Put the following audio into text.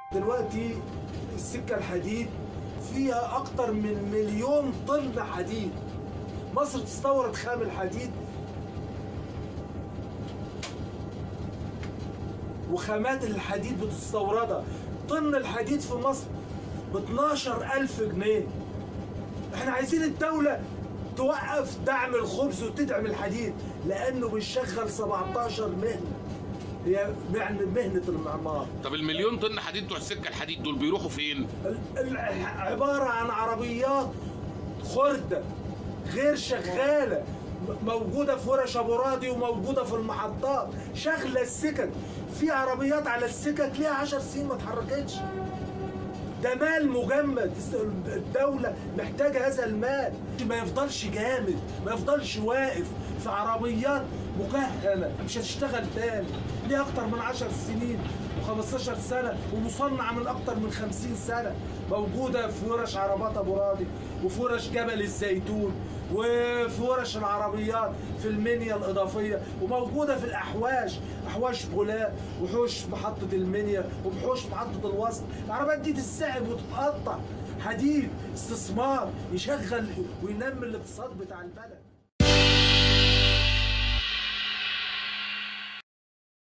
دلوقتي السكة الحديد فيها أكتر من مليون طن حديد مصر تستورد خام الحديد وخامات الحديد بتستوردها طن الحديد في مصر ب 12000 جنيه احنا عايزين الدولة توقف دعم الخبز وتدعم الحديد لأنه بيشغل 17 مهنة هي مهنة مهنة المعمار طب المليون طن حديد بتوع السكه الحديد دول بيروحوا فين؟ ال- ال- عبارة عن عربيات خردة غير شغالة م- موجودة في ورش أبو راضي وموجودة في المحطات شغلة السكك في عربيات على السكك ليها عشر سنين ما اتحركتش ده مال مجمد الس- الدولة محتاجة هذا المال ما يفضلش جامد ما يفضلش واقف في عربيات مكهنة مش هتشتغل تاني ليه أكتر من عشر سنين و15 سنة ومصنعة من أكتر من 50 سنة موجودة في ورش عربات أبو راضي وفي ورش جبل الزيتون وفي ورش العربيات في المنيا الإضافية وموجودة في الأحواش أحواش بولاق وحوش محطة المنيا وبحوش محطة الوسط العربيات دي تتسحب وتتقطع حديد استثمار يشغل وينمي الاقتصاد بتاع البلد